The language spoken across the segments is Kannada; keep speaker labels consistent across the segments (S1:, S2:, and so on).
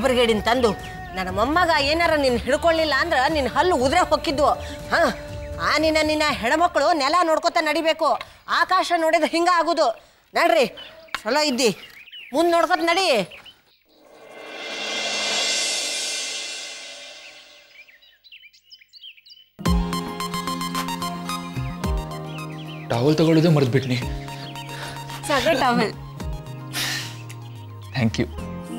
S1: ಗಾಬರಿಗೇಡಿನ ತಂದು ನನ್ನ ಮೊಮ್ಮಗ ಏನಾರ ನಿನ್ನ ಹಿಡ್ಕೊಳ್ಳಿಲ್ಲ ಅಂದ್ರೆ ನಿನ್ನ ಹಲ್ಲು ಉದುರೆ ಹೊಕ್ಕಿದ್ವು ಹಾಂ ಆ ನಿನ್ನ ನಿನ್ನ ಹೆಣ್ಮಕ್ಳು ನೆಲ ನೋಡ್ಕೊತ ನಡಿಬೇಕು ಆಕಾಶ ನೋಡಿದ್ರೆ ಹಿಂಗ ಆಗುದು ನಡ್ರಿ ಚಲೋ ಇದ್ದಿ ಮುಂದೆ ನೋಡ್ಕೊತ ನಡಿ
S2: ಟವಲ್ ತಗೊಳ್ಳೋದೇ ಮರೆದ್ಬಿಟ್ನಿ
S3: ಸಾಗರ್ ಟವೆಲ್
S2: ಥ್ಯಾಂಕ್ ಯು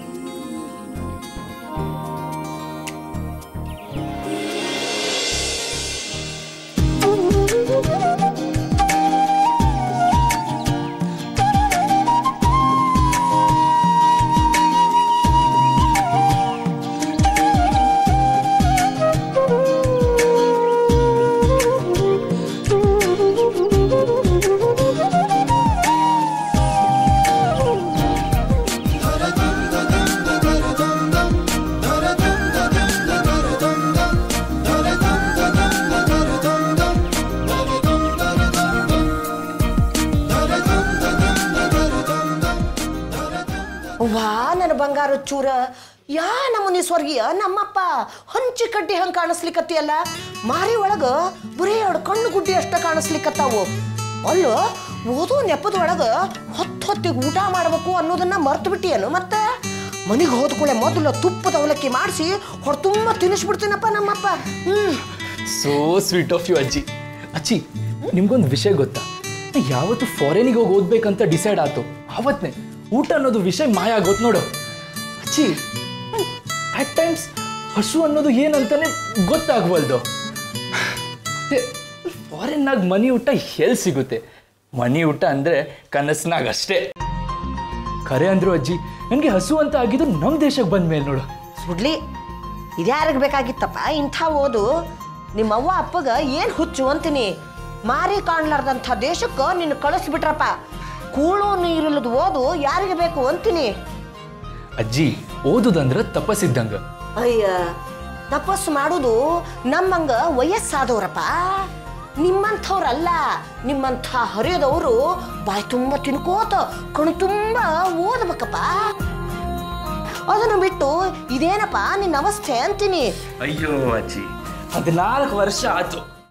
S1: ವಾ ನನ್ನ ಬಂಗಾರ ಚೂರ ಯಾ ನಮ್ಮನಿ ಸ್ವರ್ಗೀಯ ನಮ್ಮಪ್ಪ ಹಂಚಿ ಕಡ್ಡಿ ಹಂಗೆ ಕಾಣಿಸ್ಲಿಕತ್ತಿಯಲ್ಲ ಮಾರಿ ಒಳಗ ಬರೀ ಎರಡು ಕಣ್ಣು ಗುಡ್ಡಿ ಅಷ್ಟ ಕಾಣಿಸ್ಲಿಕತ್ತಾವು ಅಲ್ಲೋ ಓದೋ ನೆಪದ ಒಳಗ ಹೊತ್ತು ಹೊತ್ತಿಗೆ ಊಟ ಮಾಡಬೇಕು ಅನ್ನೋದನ್ನ ಮರ್ತು ಬಿಟ್ಟಿಯೇನು ಮತ್ತೆ ಮನೆಗೆ ಹೋದ ಕೂಡಲೇ ಮೊದಲು ತುಪ್ಪದ ಅವಲಕ್ಕಿ ಮಾಡಿಸಿ ಹೊರ ತುಂಬ ತಿನ್ನಿಸ್ಬಿಡ್ತೀನಪ್ಪ ನಮ್ಮಪ್ಪ hmm
S2: so sweet of you ಅಜ್ಜಿ ಅಜ್ಜಿ ನಿಮ್ಗೊಂದು ವಿಷಯ ಗೊತ್ತಾ ನಾ ಯಾವತ್ತು ಫಾರಿನಿಗೆ ಹೋಗಿ ಓದ್ಬೇಕಂತ ಡಿಸೈಡ್ ಆಯ್ತು ಆವತ್ತನೇ ಊಟ ಅನ್ನೋದು ವಿಷಯ ಮಾಯ ಆಗೋತ್ ನೋಡು ಅಜ್ಜಿ ಅಟ್ ಟೈಮ್ಸ್ ಹಸು ಅನ್ನೋದು ಏನಂತಾನೆ ಗೊತ್ತಾಗ್ವಲ್ದು ಫಾರಿನ್ನಾಗ ಮನಿ ಊಟ ಎಲ್ಲಿ ಸಿಗುತ್ತೆ ಮನಿ ಊಟ ಅಂದ್ರೆ ಕನಸ್ನಾಗ ಅಷ್ಟೇ ಖರೆ ಅಂದ್ರು ಅಜ್ಜಿ ನನಗೆ ಹಸು ಅಂತ ಆಗಿದ್ದು ನಮ್ಮ ದೇಶಕ್ಕೆ ಬಂದ ಮೇಲೆ ನೋಡು
S1: ಸುಡ್ಲಿ ಇದ್ಯಾರಿಗೆ ಬೇಕಾಗಿತ್ತಪ್ಪ ಇಂಥ ಓದು ನಿಮ್ಮವ್ವ ಅಪ್ಪಗ ಏನು ಹುಚ್ಚು ಅಂತೀನಿ ಮಾರಿ ಕಾಣ್ಲಾರ್ದಂಥ ದೇಶಕ್ಕೆ ನಿನ್ನ ಕಳಿಸ್ಬಿಟ್ರಪ್ಪ ಕೂಳು ನೀರಿಲ್ಲದ ಓದು ಯಾರಿಗೆ ಬೇಕು ಅಂತೀನಿ
S2: ಅಜ್ಜಿ ಓದುದಂದ್ರೆ ತಪಸ್ಸಿದ್ದಂಗ
S1: ಅಯ್ಯ ತಪಸ್ಸು ಮಾಡುದು ನಮ್ಮಂಗ ವಯಸ್ಸಾದವ್ರಪ್ಪ ನಿಮ್ಮಂಥವ್ರಲ್ಲ ನಿಮ್ಮಂಥ ಹರಿಯದವರು ಬಾಯಿ ತುಂಬ ತಿನ್ಕೋತ ಕಣು ತುಂಬ ಓದ್ಬೇಕಪ್ಪ ಅದನ್ನು ಬಿಟ್ಟು ಇದೇನಪ್ಪ ನಿನ್ನ ಅವಸ್ಥೆ ಅಂತೀನಿ
S2: ಅಯ್ಯೋ ಅಜ್ಜಿ ಹದಿನಾಲ್ಕು ವರ್ಷ ಆತು